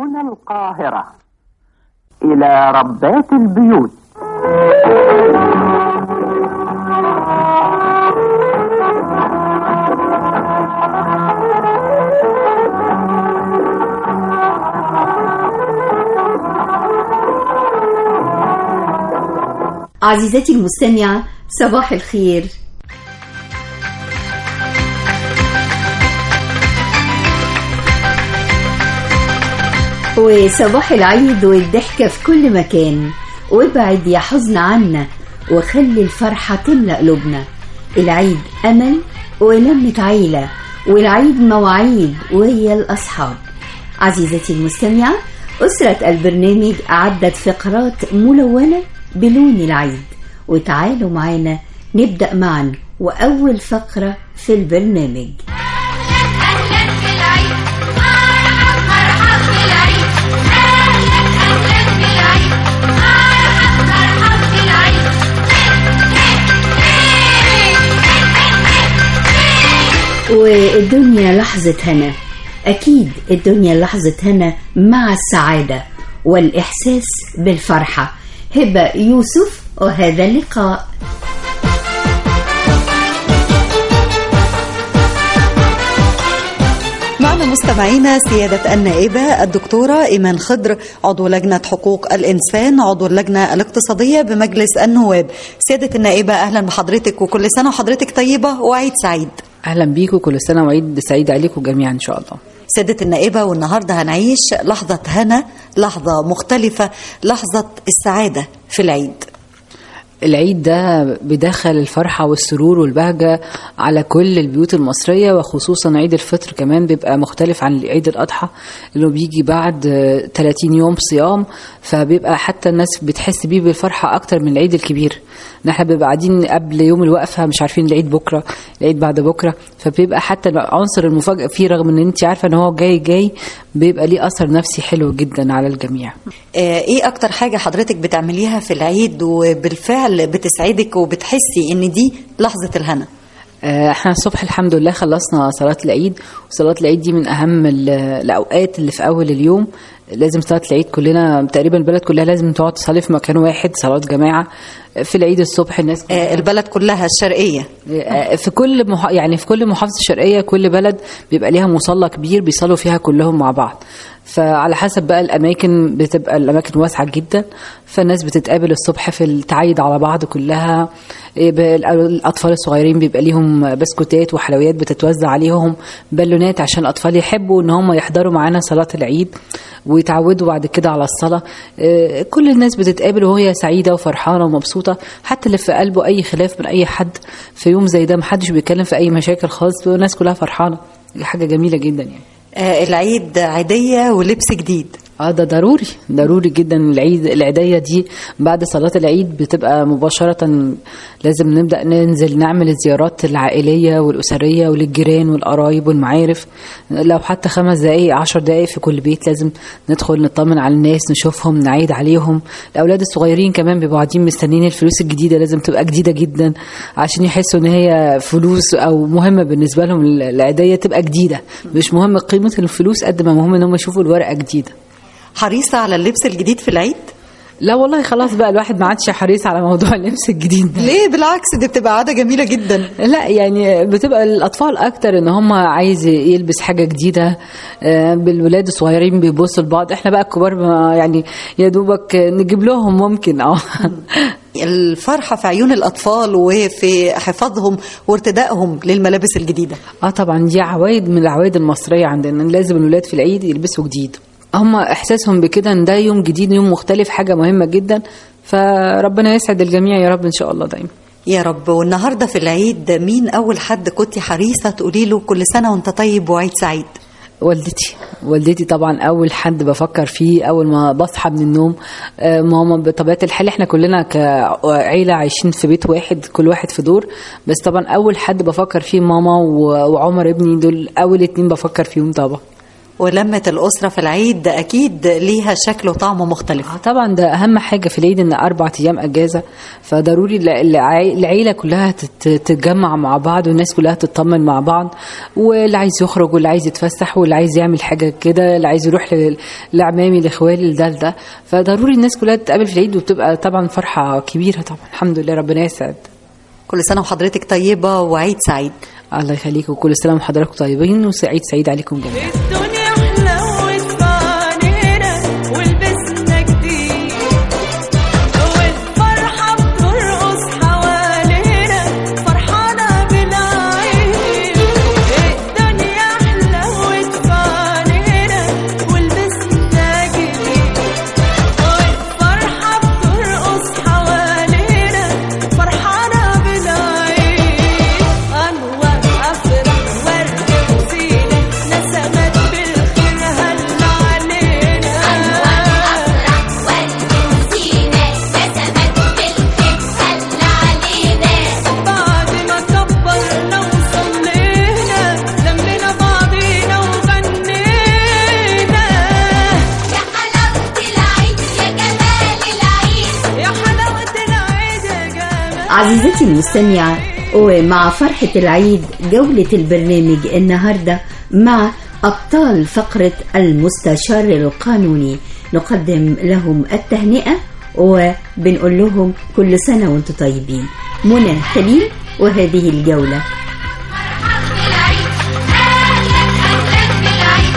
هنا القاهرة إلى ربات البيوت عزيزتي المستمعة صباح الخير وصباح العيد والضحكة في كل مكان وابعد يا حزن عنا وخلي الفرحة تملأ قلوبنا العيد أمل ولمة عيلة والعيد مواعيد وهي الأصحاب عزيزتي المستمعة أسرة البرنامج أعدت فقرات ملونة بلون العيد وتعالوا معانا نبدأ معا وأول فقرة في البرنامج أهلا بالعيد مرحب مرحب بالعيد أهلا أهلا بالعيد مرحب مرحب بالعيد والدنيا لحظة هنا أكيد الدنيا لحظة هنا مع السعادة والإحساس بالفرحة هبة يوسف وهذا اللقاء معنا مستمعينا سيادة النائبة الدكتورة إيمان خضر عضو لجنة حقوق الإنسان عضو اللجنة الاقتصادية بمجلس النواب سيادة النائبة أهلا بحضرتك وكل سنة وحضرتك طيبة وعيد سعيد اهلا بيكم كل سنه وعيد سعيد عليكم جميعا ان شاء الله سيادة النائبة والنهاردة هنعيش لحظة هنا لحظة مختلفة لحظة السعادة في العيد العيد ده بيدخل الفرحة والسرور والبهجة على كل البيوت المصرية وخصوصا عيد الفطر كمان بيبقى مختلف عن عيد الأضحى اللي هو بيجي بعد آه، 30 يوم صيام فبيبقى حتى الناس بتحس بيه بالفرحة أكتر من العيد الكبير إن احنا بنبقى قاعدين قبل يوم الوقفة مش عارفين العيد بكرة العيد بعد بكرة فبيبقى حتى عنصر المفاجأة فيه رغم إن أنت عارفة إن هو جاي جاي بيبقى ليه أثر نفسي حلو جدا على الجميع آه، إيه أكتر حاجة حضرتك بتعمليها في العيد وبالفعل بتسعدك وبتحسي إن دي لحظة الهنا آه، احنا الصبح الحمد لله خلصنا صلاة العيد وصلاة العيد دي من أهم ال- الأوقات اللي في أول اليوم لازم صلاة العيد كلنا تقريبا البلد كلها لازم تقعد تصلي في مكان واحد صلاة جماعة في العيد الصبح الناس آه، البلد كلها الشرقية آه، في كل مح... يعني في كل محافظة شرقية كل بلد بيبقى ليها مصلى كبير بيصلوا فيها كلهم مع بعض فعلى حسب بقى الأماكن بتبقى الأماكن واسعة جدا فالناس بتتقابل الصبح في التعايد على بعض كلها إيه، ب- الأطفال الصغيرين بيبقى ليهم بسكوتات وحلويات بتتوزع عليهم بالونات عشان الأطفال يحبوا إن هم يحضروا معانا صلاة العيد ويتعودوا بعد كده على الصلاة إيه، كل الناس بتتقابل وهي سعيدة وفرحانة ومبسوطة حتى اللي في قلبه أي خلاف من أي حد في يوم زي ده محدش بيتكلم في أي مشاكل خالص والناس كلها فرحانة دي حاجة جميلة جدا يعني آه، العيد عيدية ولبس جديد اه ده ضروري ضروري جدا العيد العيدية دي بعد صلاة العيد بتبقى مباشرة لازم نبدأ ننزل نعمل الزيارات العائلية والأسرية وللجيران والقرايب والمعارف لو حتى خمس دقايق عشر دقايق في كل بيت لازم ندخل نطمن على الناس نشوفهم نعيد عليهم الأولاد الصغيرين كمان بيبقوا قاعدين مستنيين الفلوس الجديدة لازم تبقى جديدة جدا عشان يحسوا إن هي فلوس أو مهمة بالنسبة لهم العيدية تبقى جديدة مش مهم قيمة الفلوس قد ما مهم إن هم يشوفوا الورقة جديدة حريصة على اللبس الجديد في العيد لا والله خلاص بقى الواحد ما عادش حريص على موضوع اللبس الجديد ده ليه بالعكس دي بتبقى عادة جميلة جدا لا يعني بتبقى الاطفال اكتر ان هم عايز يلبس حاجه جديده آه، بالولاد الصغيرين بيبصوا لبعض احنا بقى الكبار ما يعني يا دوبك نجيب لهم ممكن اه الفرحة في عيون الأطفال وفي حفاظهم وارتدائهم للملابس الجديدة اه طبعا دي عوايد من العوايد المصريه عندنا إن لازم الولاد في العيد يلبسوا جديد هم احساسهم بكده ان ده يوم جديد يوم مختلف حاجه مهمه جدا فربنا يسعد الجميع يا رب ان شاء الله دايما يا رب والنهاردة في العيد مين أول حد كنت حريصة تقولي له كل سنة وانت طيب وعيد سعيد والدتي والدتي طبعا اول حد بفكر فيه اول ما بصحى من النوم آه، ماما بطبيعه الحال احنا كلنا كعيله عايشين في بيت واحد كل واحد في دور بس طبعا اول حد بفكر فيه ماما و- وعمر ابني دول اول اتنين بفكر فيهم طبعا ولمة الأسرة في العيد أكيد ليها شكل وطعم مختلف آه طبعا ده اهم حاجه في العيد ان اربع ايام اجازه فضروري الع- الع- العيله كلها تت- تتجمع مع بعض والناس كلها تطمن مع بعض واللي عايز يخرج واللي عايز يتفسح واللي عايز يعمل حاجه كده اللي عايز يروح ل- لعمامي لاخوالي لده لده فضروري الناس كلها تتقابل في العيد وبتبقى طبعا فرحه كبيره طبعا الحمد لله ربنا يسعد كل سنة وحضرتك طيبة وعيد سعيد الله يخليكم وكل سنه وحضراتكم طيبين وسعيد سعيد عليكم جميعا الدنيا حلوت بعينينا ولبسنا جديد والفرحة بترقص حوالينا فرحانة بالعيد الدنيا حلوت بعينينا ولبسنا جديد والفرحة بترقص حوالينا فرحانة بالعيد أنوار أفرح ورد وزينة نسمت بالخير هلا علينا ورد وزينة نسمت بالخير هلا علينا بعد ما كبرنا وصلينا لمينا بعضينا وغنينا يا حلاوة العيد يا جمال العيد يا حلاوة العيد يا جمال عزيزتي المستمعة ومع فرحة العيد جولة البرنامج النهاردة مع أبطال فقرة المستشار القانوني نقدم لهم التهنئة وبنقول لهم كل سنة وانتم طيبين منى خليل وهذه الجولة مرحب بالعيد أهلا أهلا بالعيد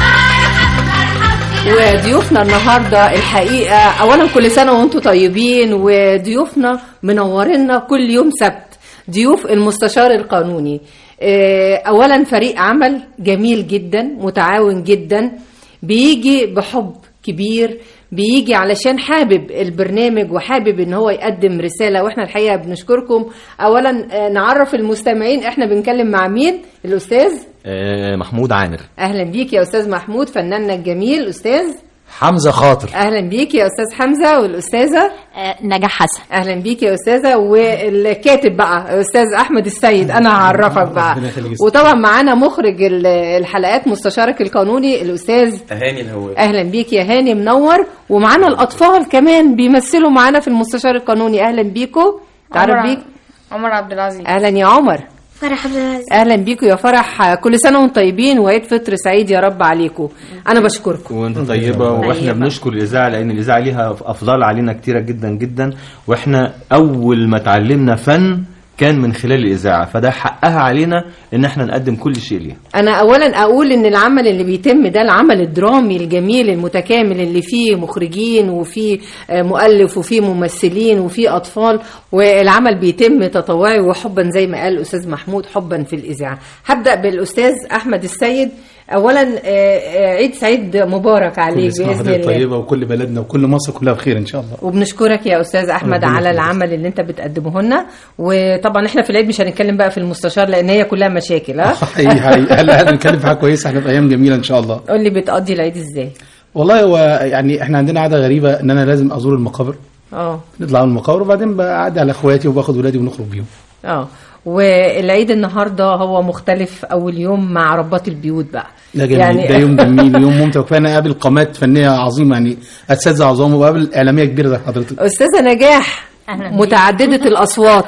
مرحب مرحب بالعيد وضيوفنا النهارده الحقيقه اولا كل سنه وانتم طيبين وضيوفنا منورينا كل يوم سبت ضيوف المستشار القانوني آه، اولا فريق عمل جميل جدا متعاون جدا بيجي بحب كبير بيجي علشان حابب البرنامج وحابب ان هو يقدم رساله واحنا الحقيقه بنشكركم اولا آه، نعرف المستمعين احنا بنتكلم مع مين الاستاذ آه، محمود عامر اهلا بيك يا استاذ محمود فناننا الجميل استاذ حمزه خاطر اهلا بيك يا استاذ حمزه والاستاذه نجاح حسن اهلا بيك يا استاذه والكاتب بقى استاذ احمد السيد انا هعرفك بقى وطبعا معانا مخرج ال- الحلقات مستشارك القانوني الاستاذ هاني الهواب اهلا بيك يا هاني منور ومعانا الاطفال كمان بيمثلوا معانا في المستشار القانوني اهلا بيكم تعرف بيك عمر عبد العزيز اهلا يا عمر فرح عبد العزيز اهلا بيكم يا فرح كل سنه وانتم طيبين وعيد فطر سعيد يا رب عليكم انا بشكركم وانت طيبه واحنا طيبة. بنشكر الاذاعه لان الاذاعه ليها افضال علينا كتيره جدا جدا واحنا اول ما اتعلمنا فن كان من خلال الاذاعه فده حقها علينا ان احنا نقدم كل شيء ليها انا اولا اقول ان العمل اللي بيتم ده العمل الدرامي الجميل المتكامل اللي فيه مخرجين وفيه آه، مؤلف وفيه ممثلين وفيه اطفال والعمل بيتم تطوعي وحبا زي ما قال الاستاذ محمود حبا في الاذاعه هبدا بالاستاذ احمد السيد اولا آه، آه، عيد سعيد مبارك عليك كل سنة باذن وحضرتك الله طيبة وكل بلدنا وكل مصر كلها بخير إن شاء الله وبنشكرك يا استاذ احمد ربنا على يخليك. العمل اللي انت بتقدمه لنا وطبعا احنا في العيد مش هنتكلم بقى في المستشار لان هي كلها مشاكل ها حقيقي حقيقي هلا هنتكلم في حاجة كويسة احنا في أيام جميلة إن شاء الله قول لي بتقضي العيد ازاي والله هو يعني احنا عندنا عادة غريبة إن أنا لازم أزور المقابر اه نطلع من المقابر وبعدين بعدي على إخواتي وباخد ولادي ونخرج بيهم اه والعيد النهارده هو مختلف اول يوم مع ربات البيوت بقى ده جميل يعني ده يوم جميل يوم ممتع وكفايه انا قابل قامات فنيه عظيمه يعني اساتذه عظام وقابل اعلاميه كبيره زي حضرتك استاذه نجاح أهلاً بيك. متعدده الاصوات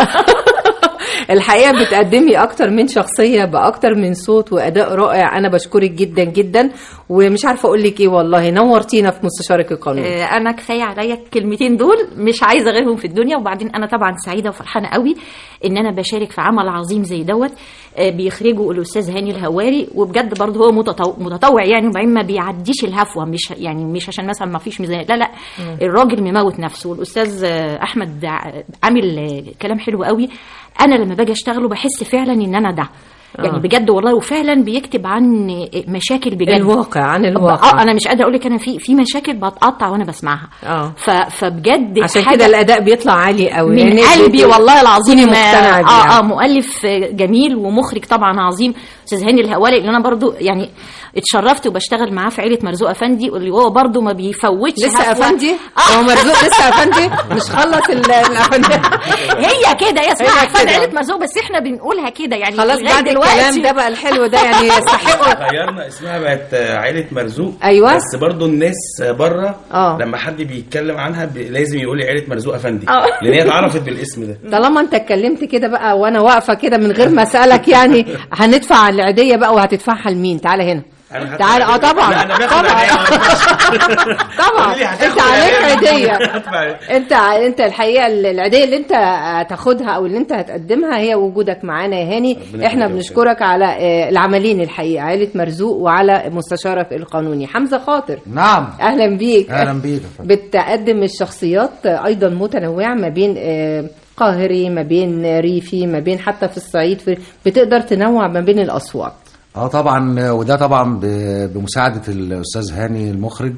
الحقيقه بتقدمي اكتر من شخصيه باكتر من صوت واداء رائع انا بشكرك جدا جدا ومش عارفه اقول لك ايه والله نورتينا في مستشارك القانوني آه، انا كفايه عليا الكلمتين دول مش عايزه غيرهم في الدنيا وبعدين انا طبعا سعيده وفرحانه قوي ان انا بشارك في عمل عظيم زي دوت آه، بيخرجه الاستاذ هاني الهواري وبجد برضه هو متطوع, متطوع يعني وبعدين ما بيعديش الهفوه مش يعني مش عشان مثلا ما فيش ميزانيه لا لا الراجل مموت نفسه والاستاذ آه، احمد ع- عامل آه، كلام حلو قوي انا لما باجي اشتغله بحس فعلا ان انا ده يعني آه. بجد والله وفعلا بيكتب عن مشاكل بجد الواقع عن الواقع اه انا مش قادره اقول لك انا في في مشاكل بتقطع وانا بسمعها اه ف فبجد عشان حاجة كده الاداء بيطلع عالي قوي من لأن قلبي انت والله العظيم تكوني مقتنعة بيه اه يعني. اه مؤلف جميل ومخرج طبعا عظيم استاذ هاني الهوالي اللي انا برضو يعني اتشرفت وبشتغل معاه في عيله مرزوق افندي واللي هو برضو ما بيفوتش لسه هفوة. افندي آه. هو مرزوق لسه افندي مش خلص ال- الافندي هي كده هي اسمها هي افندي كده. عيله مرزوق بس احنا بنقولها كده يعني خلاص لغاية بعد دلوقتي الكلام ده بقى الحلو ده يعني يستحقوا غيرنا اسمها بقت عائله مرزوق أيوة. بس برضو الناس بره آه. لما حد بيتكلم عنها ب... لازم يقول لي عائله مرزوق افندي آه. لان هي اتعرفت بالاسم ده طالما انت اتكلمت كده بقى وانا واقفه كده من غير ما اسالك يعني هندفع العيديه بقى وهتدفعها لمين تعالى هنا أنا هدفع تعالى اه العيدية. طبعا لا، أنا باخد طبعا عيدية، ما ينفعش. طبعا قولي لي هتاخد انت عليك عيدية. عيديه هدفع. انت انت الحقيقه العيديه اللي انت هتاخدها او اللي انت هتقدمها هي وجودك معانا يا هاني ربنا احنا يخليك يا بنشكرك على آه، العملين الحقيقه عائله مرزوق وعلى مستشارك القانوني حمزه خاطر نعم اهلا بيك اهلا بيك يا فندم. بتقدم الشخصيات ايضا متنوعه ما بين آه، قاهري ما بين ريفي ما بين حتى في الصعيد في بتقدر تنوع ما بين الاصوات اه طبعا وده طبعا ب- بمساعده الاستاذ هاني المخرج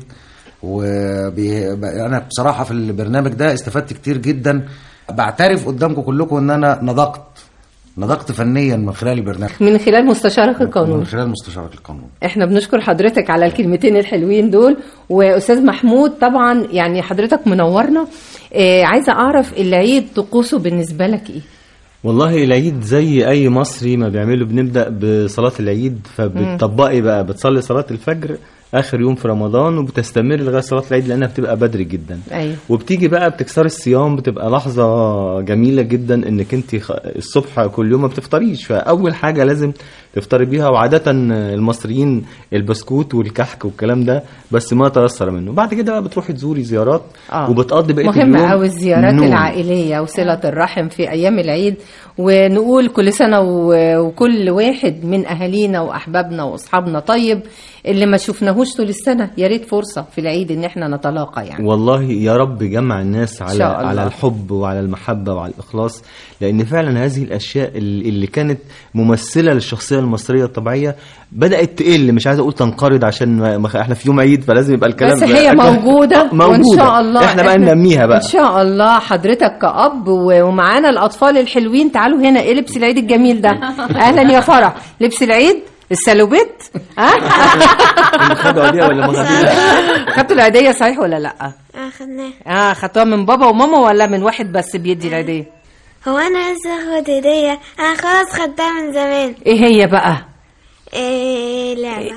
وانا بصراحه في البرنامج ده استفدت كتير جدا بعترف قدامكم كلكم ان انا نضقت نضقت فنيا من خلال البرنامج من خلال مستشارك القانوني من خلال مستشارك القانون احنا بنشكر حضرتك على الكلمتين الحلوين دول واستاذ محمود طبعا يعني حضرتك منورنا اه عايزه اعرف العيد طقوسه بالنسبه لك ايه والله العيد زي اي مصري ما بيعمله بنبدا بصلاه العيد فبتطبقي بقى بتصلي صلاه الفجر اخر يوم في رمضان وبتستمر لغايه صلاه العيد لانها بتبقى بدري جدا ايوه وبتيجي بقى بتكسري الصيام بتبقى لحظة جميلة جدا انك انت خ- الصبح كل يوم ما بتفطريش فاول حاجة لازم تفطري بيها وعادة المصريين البسكوت والكحك والكلام ده بس ما تيسر منه بعد كده بقى بتروحي تزوري زيارات آه. وبتقضي بقية اليوم مهمة قوي الزيارات نوم. العائلية وصلة الرحم في أيام العيد ونقول كل سنة و- وكل واحد من أهالينا وأحبابنا وأصحابنا طيب اللي ما شفناهوش طول السنة يا ريت فرصة في العيد إن احنا نتلاقى يعني والله يا رب جمع الناس على شاء الله. على الحب وعلى المحبه وعلى الاخلاص لان فعلا هذه الاشياء اللي اللي كانت ممثله للشخصيه المصريه الطبيعيه بدات تقل مش عايز اقول تنقرض عشان ما ما- احنا في يوم عيد فلازم يبقى الكلام بس هي موجودة, موجوده وإن شاء الله احنا بقى ننميها بقى إن شاء الله حضرتك كأب و- ومعانا الأطفال الحلوين تعالوا هنا إيه لبس العيد الجميل ده أهلا يا فرح لبس العيد السلوبيت ها خدوا عيدية ولا ما خدوش؟ خدتوا العيدية صحيح ولا لأ؟ اخدناه اه خدتوها من بابا وماما ولا من واحد بس بيدي العيدية؟ هو انا عايزه اخد هديه انا خلاص خدتها من زمان ايه هي بقى؟ إيه لعبه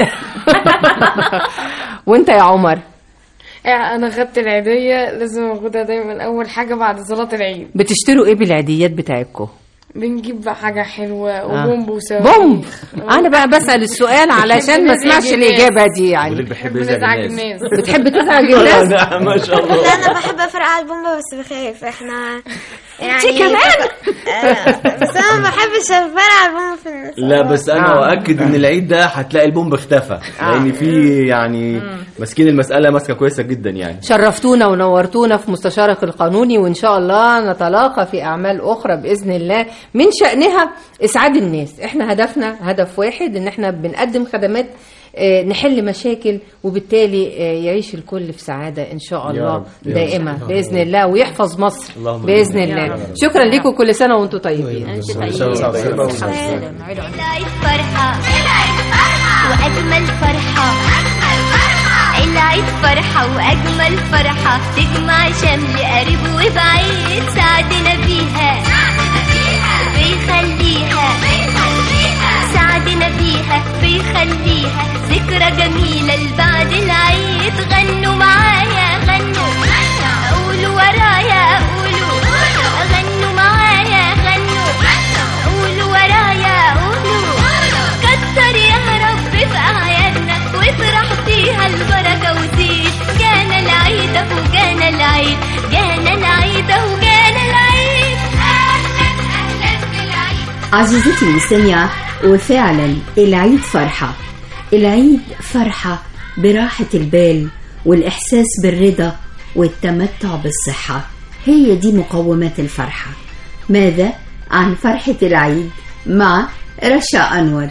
وانت يا عمر انا خدت العيدية لازم اخدها دايما اول حاجة بعد صلاة العيد بتشتروا ايه بالعيديات بتاعتكم؟ بنجيب بقى حاجة حلوة آه. وبومب وصواريخ بومب انا بقى بسأل السؤال علشان ما اسمعش نزعج الإجابة دي يعني وليه بحب نزعج يزعج الناس. الناس بتحب تزعج الناس؟ نعم ما شاء الله لا انا بحب افرقع البومبا بس بخاف احنا يعني كمان؟ آه، بس انا ما بحبش افرقع البومبا في الناس لا بس انا آه. اؤكد ان العيد ده هتلاقي البومب اختفى لان في يعني ماسكين المساله ماسكه كويسه جدا يعني شرفتونا ونورتونا في مستشارك القانوني وإن شاء الله نتلاقى في أعمال أخرى بإذن الله من شأنها إسعاد الناس إحنا هدفنا هدف واحد إن إحنا بنقدم خدمات آه، نحل مشاكل وبالتالي آه، يعيش الكل في سعادة إن شاء الله رب، يا دائمة بإذن الله ويحفظ مصر اللهم بإذن آمين. الله شكرا لكم كل سنة وأنتم طيبين العيد فرحة وأجمل فرحة العيد فرحة وأجمل فرحة تجمع شمل قريب وبعيد سعدنا بيها بيخليها سعدنا بيها بيخليها ذكرى جميلة لبعد العيد غنوا معايا غنوا قولوا ورايا قولوا غنوا معايا غنوا قولوا ورايا قولوا كتر يا رب في أعيادنا وافرح فيها البركة وزيد جانا العيد أهو جانا العيد جانا العيد أهو جانا العيد أهلا أهلا بالعيد عزيزتي المستمعة وفعلا العيد فرحة العيد فرحة براحة البال والإحساس بالرضا والتمتع بالصحة هي دي مقومات الفرحة ماذا عن فرحة العيد مع رشا أنور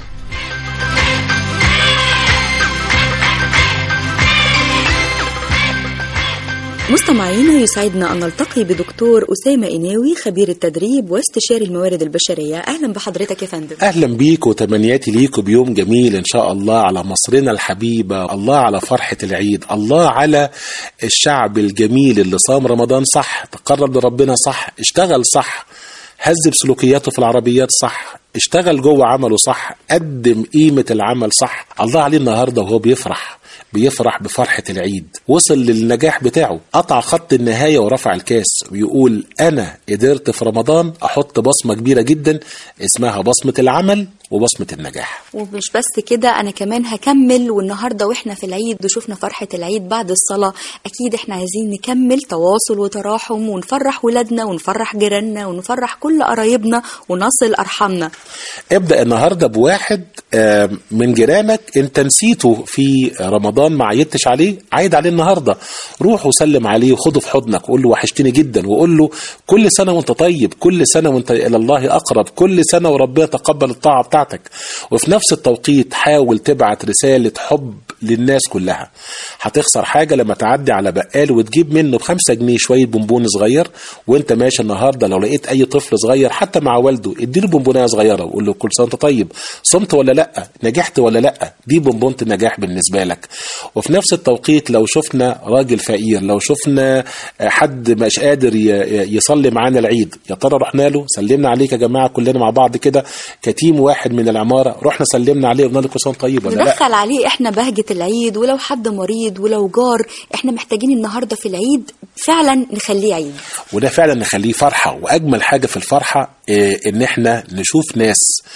مستمعينا يسعدنا أن نلتقي بدكتور أسامة إناوي خبير التدريب واستشاري الموارد البشرية أهلا بحضرتك يا فندم اهلا بيك وتمنياتي ليكم بيوم جميل ان شاء الله على مصرنا الحبيبه الله على فرحه العيد الله على الشعب الجميل اللي صام رمضان صح تقرب لربنا صح اشتغل صح هذب سلوكياته في العربيات صح اشتغل جوه عمله صح قدم قيمة العمل صح الله عليه النهاردة وهو بيفرح بيفرح بفرحة العيد وصل للنجاح بتاعه قطع خط النهاية ورفع الكاس ويقول أنا قدرت في رمضان أحط بصمة كبيرة جدا اسمها بصمة العمل وبصمة النجاح ومش بس كده انا كمان هكمل والنهارده واحنا في العيد وشفنا فرحه العيد بعد الصلاه اكيد احنا عايزين نكمل تواصل وتراحم ونفرح ولادنا ونفرح جيراننا ونفرح كل قرايبنا ونصل ارحامنا ابدأ النهاردة بواحد آه، من جيرانك انت نسيته في رمضان ما عيدتش عليه عايد عليه النهاردة روح وسلم عليه وخده في حضنك وقول له وحشتني جدا وقول له كل سنة وانت طيب كل سنة وانت إلى الله أقرب كل سنة وربنا تقبل الطاعة بتاعتك وفي نفس التوقيت حاول تبعت رسالة حب للناس كلها هتخسر حاجة لما تعدي على بقال وتجيب منه بخمسة جنيه شوية بونبون صغير وانت ماشي النهاردة لو لقيت اي طفل صغير حتى مع والده اديله بونبونايه صغيرة وقول له كل سنة وانت طيب صمت ولا لا نجحت ولا لا دي بونبونة النجاح بالنسبة لك وفي نفس التوقيت لو شفنا راجل فقير لو شفنا حد مش قادر ي- يصلي معانا العيد يا ترى رحنا له سلمنا عليك يا جماعة كلنا مع بعض كده كتيم واحد من العمارة رحنا سلمنا عليه وقلنا له كل سنة وأنت طيب ولا لا ندخل عليه احنا بهجة العيد ولو حد مريض ولو جار احنا محتاجين النهارده في العيد فعلا نخليه عيد وده فعلا نخليه فرحة وأجمل حاجة في الفرحة إيه، إن إحنا نشوف ناس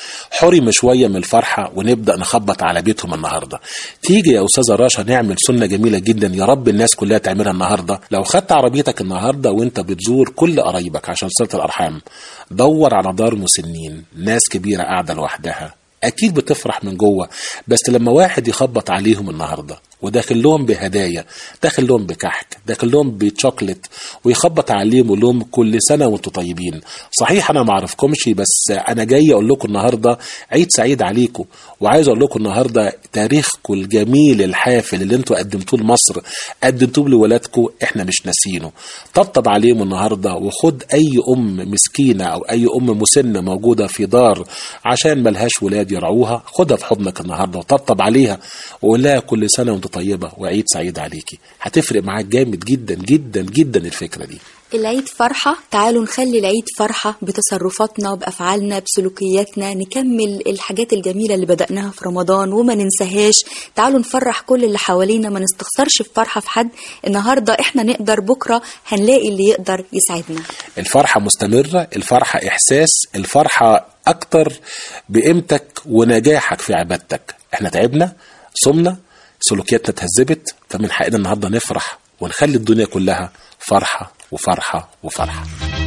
حرم شوية من الفرحة ونبدأ نخبط على بيتهم النهاردة تيجي يا أستاذة رشا نعمل سنة جميلة جدا يا رب الناس كلها تعملها النهاردة لو خدت عربيتك النهاردة وانت بتزور كل قرايبك عشان صلة الأرحام دور على دار مسنين ناس كبيرة قاعدة لوحدها اكيد بتفرح من جوه بس لما واحد يخبط عليهم النهارده وداخل لهم بهدايا داخل لهم بكحك داخل لهم بشوكلت ويخبط عليهم ويقول لهم كل سنه وانتم طيبين صحيح انا ما اعرفكمش بس انا جاي اقول لكم النهارده عيد سعيد عليكم وعايز اقول لكم النهارده تاريخكم الجميل الحافل اللي انتوا قدمتوه لمصر قدمتوه لولادكم احنا مش ناسينه طبطب عليهم النهارده وخد اي ام مسكينه او اي ام مسنه موجوده في دار عشان ملهاش ولاد يرعوها خدها في حضنك النهارده وطبطب عليها وقول لها كل سنه وانت طيبه وعيد سعيد عليكي هتفرق معاك جامد جدا جدا جدا الفكره دي العيد فرحة تعالوا نخلي العيد فرحة بتصرفاتنا بأفعالنا بسلوكياتنا نكمل الحاجات الجميلة اللي بدأناها في رمضان وما ننساهاش تعالوا نفرح كل اللي حوالينا ما نستخسرش في فرحة في حد النهاردة احنا نقدر بكرة هنلاقي اللي يقدر يساعدنا الفرحة مستمرة الفرحة إحساس الفرحة أكتر بقيمتك ونجاحك في عبادتك احنا تعبنا صمنا سلوكياتنا اتهذبت فمن حقنا النهاردة نفرح ونخلي الدنيا كلها فرحة وفرحة وفرحة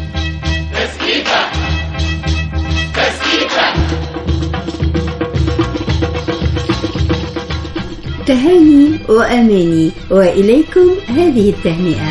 تهاني وأماني وإليكم هذه التهنئة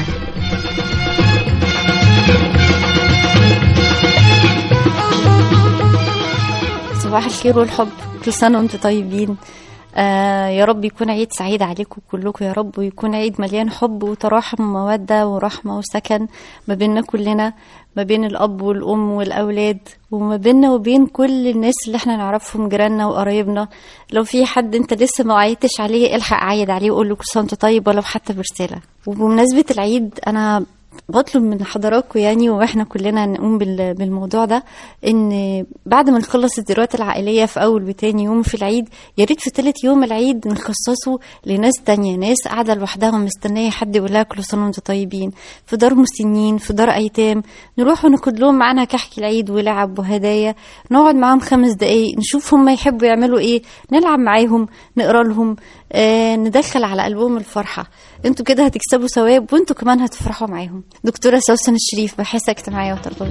صباح الخير والحب كل سنة وانتم طيبين آه يا رب يكون عيد سعيد عليكم كلكم يا رب ويكون عيد مليان حب وتراحم ومودة ورحمة وسكن ما بيننا كلنا ما بين الأب والأم والأولاد وما بيننا وبين كل الناس اللي احنا نعرفهم جيراننا وقرايبنا لو في حد انت لسه ما عيدتش عليه الحق عيد عليه وقول له كل سنة وانت طيب ولو حتى برسالة وبمناسبة العيد أنا بطلب من حضراتكم يعني واحنا كلنا نقوم بال- بالموضوع ده ان بعد ما نخلص الزيارات العائليه في اول وتاني يوم في العيد يا ريت في تالت يوم العيد نخصصه لناس تانية ناس قاعده لوحدها مستنيه حد يقول لها كل سنه وانتم طيبين في دار مسنين في دار ايتام نروح وناخد لهم معانا كحك العيد ولعب وهدايا نقعد معاهم خمس دقايق نشوف هم يحبوا يعملوا ايه نلعب معاهم نقرا لهم آه ندخل على قلبهم الفرحه انتوا كده هتكسبوا ثواب وانتوا كمان هتفرحوا معاهم دكتوره سوسن الشريف باحثه اجتماعيه وتربويه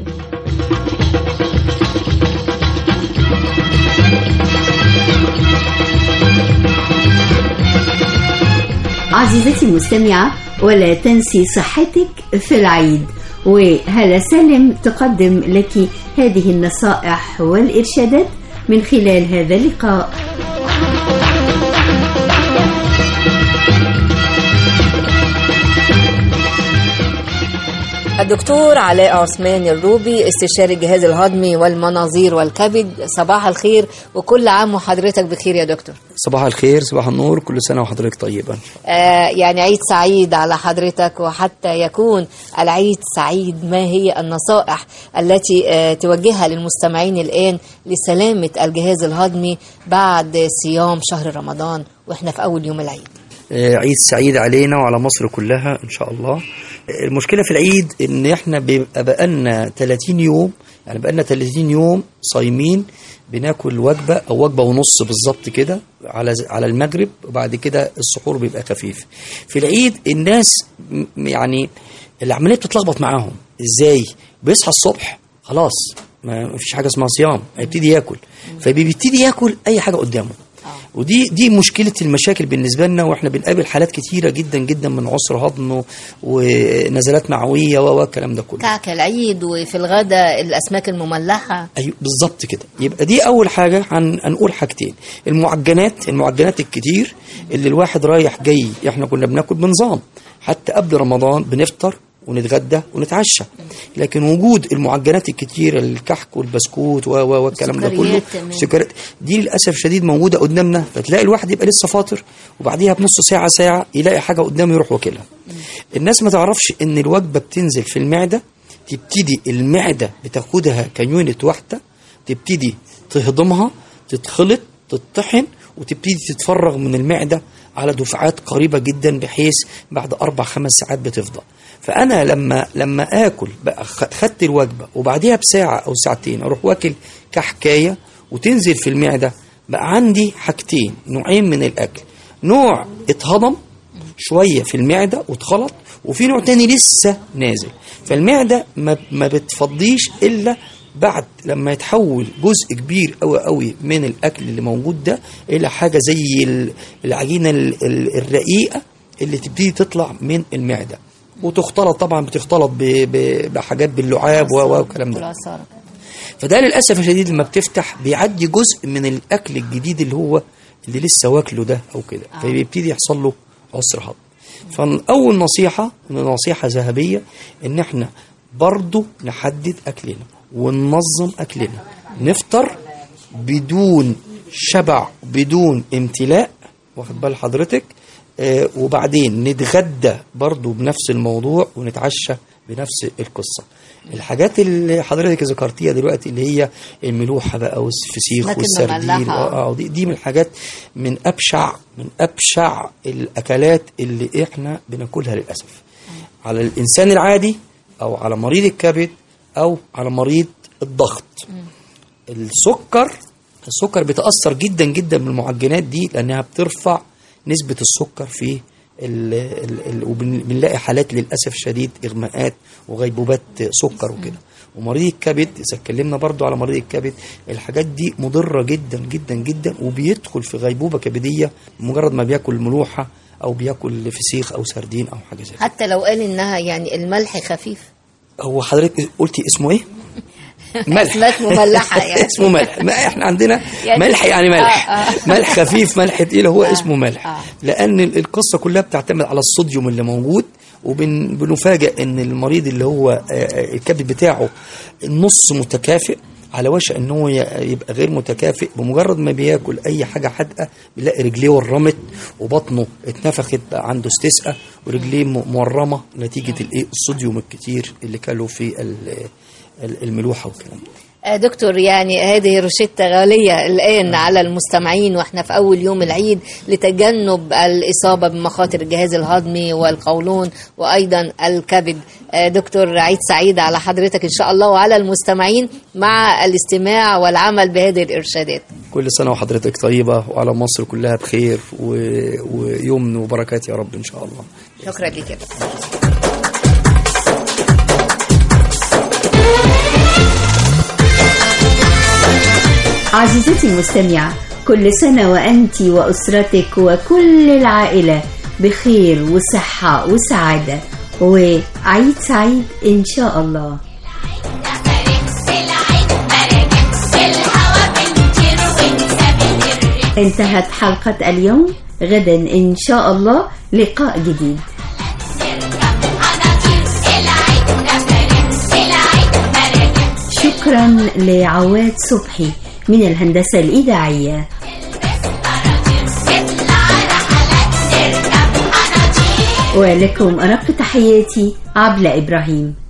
عزيزتي المستمعة ولا تنسي صحتك في العيد وهلا سالم تقدم لك هذه النصائح والإرشادات من خلال هذا اللقاء الدكتور علاء عثمان الروبي استشاري الجهاز الهضمي والمناظير والكبد صباح الخير وكل عام وحضرتك بخير يا دكتور صباح الخير صباح النور كل سنة وحضرتك طيبة آه يعني عيد سعيد على حضرتك وحتى يكون العيد سعيد ما هي النصائح التي آه توجهها للمستمعين الآن لسلامة الجهاز الهضمي بعد صيام شهر رمضان وإحنا في أول يوم العيد آه، عيد سعيد علينا وعلى مصر كلها إن شاء الله آه، المشكلة في العيد إن إحنا بيبقى بقالنا 30 يوم يعني بقالنا 30 يوم صايمين بناكل وجبة أو وجبة ونص بالظبط كده على على المغرب وبعد كده السحور بيبقى خفيف في العيد الناس م- يعني العملية بتتلخبط معاهم إزاي بيصحى الصبح خلاص ما فيش حاجة اسمها صيام هيبتدي ياكل فبيبتدي ياكل أي حاجة قدامه ودي دي مشكله المشاكل بالنسبه لنا واحنا بنقابل حالات كتيره جدا جدا من عسر هضم ونزلات معويه و- والكلام ده كله كعك العيد وفي الغداء الأسماك المملحة ايوه بالظبط كده يبقى دي اول حاجه هن- هنقول حاجتين المعجنات المعجنات الكتير اللي الواحد رايح جاي احنا كنا بناكل بنظام حتى قبل رمضان بنفطر ونتغدى ونتعشى لكن وجود المعجنات الكتيره الكحك والبسكوت و و والكلام ده كله سكريات كمان. السكريات دي للاسف شديد موجوده قدامنا فتلاقي الواحد يبقى لسه فاطر وبعديها بنص ساعه ساعه يلاقي حاجه قدامه يروح واكلها الناس ما تعرفش ان الوجبه بتنزل في المعده تبتدي المعده بتاخدها كيونت واحده تبتدي تهضمها تتخلط تطحن وتبتدي تتفرغ من المعده على دفعات قريبه جدا بحيث بعد اربع خمس ساعات بتفضى فانا لما لما اكل بقى خ- خدت الوجبه وبعديها بساعه او ساعتين اروح واكل كحكايه وتنزل في المعده بقى عندي حاجتين نوعين من الاكل نوع اتهضم شويه في المعده واتخلط وفي نوع تاني لسه نازل فالمعده ما, ما بتفضيش الا بعد لما يتحول جزء كبير قوي قوي من الاكل اللي موجود ده الى حاجه زي ال- العجينه ال- ال- الرقيقه اللي تبتدي تطلع من المعده وتختلط طبعا بتختلط ب- ب- بحاجات باللعاب و- و- والكلام ده فده للاسف الشديد لما بتفتح بيعدي جزء من الاكل الجديد اللي هو اللي لسه واكله ده او كده فبيبتدي يحصل له عسر هضم فاول نصيحه نصيحه ذهبيه ان احنا برضو نحدد اكلنا وننظم اكلنا نفطر بدون شبع بدون امتلاء واخد بال حضرتك آه وبعدين نتغدى برضو بنفس الموضوع ونتعشى بنفس القصه الحاجات اللي حضرتك ذكرتيها دلوقتي اللي هي الملوحه بقى والفسيخ لكن والسردين مملحة. اه دي, دي من الحاجات من ابشع من ابشع الاكلات اللي احنا بناكلها للاسف على الانسان العادي او على مريض الكبد او على مريض الضغط السكر السكر بيتاثر جدا جدا بالمعجنات دي لانها بترفع نسبه السكر في ال ال ال وبنلاقي حالات للاسف شديد اغماءات وغيبوبات سكر وكده ومريض الكبد اذا اتكلمنا برضو على مريض الكبد الحاجات دي مضره جدا جدا جدا وبيدخل في غيبوبه كبديه مجرد ما بياكل ملوحه او بياكل فسيخ او سردين او حاجه زي كده حتى لو قال إنها يعني الملح خفيف هو حضرتك قلتي اسمه ايه ملح أسماك مملحة يعني اسمه ملح ما احنا عندنا يعني- ملح يعني ملح آه، آه. ملح خفيف ملح تقيل هو اسمه ملح لان ال- القصه كلها بتعتمد على الصوديوم اللي موجود وبنفاجئ ان المريض اللي هو آه، آه، الكبد بتاعه النص متكافئ على وشك ان هو ي- يبقى غير متكافئ بمجرد ما بياكل اي حاجه حادقه بيلاقي رجليه ورمت وبطنه اتنفخت بقى عنده استسقاء ورجليه م- مورمه نتيجه الايه الصوديوم الكتير اللي كاله في ال- ال- الملوحه والكلام ده آه، دكتور يعني هذه روشتة غالية الآن على المستمعين وإحنا في أول يوم العيد لتجنب الإصابة بمخاطر الجهاز الهضمي والقولون وأيضا الكبد آه، دكتور عيد سعيد على حضرتك إن شاء الله وعلى المستمعين مع الاستماع والعمل بهذه الإرشادات كل سنة وحضرتك طيبة وعلى مصر كلها بخير و... ويوم وبركات يا رب إن شاء الله شكرا لك يا دكتور عزيزتي المستمعة كل سنة وأنت وأسرتك وكل العائلة بخير وصحة وسعادة وعيد سعيد إن شاء الله انتهت حلقة اليوم غدا إن شاء الله لقاء جديد شكرا لعواد صبحي من الهندسة الإذاعية ولكم أرق تحياتي عبلة إبراهيم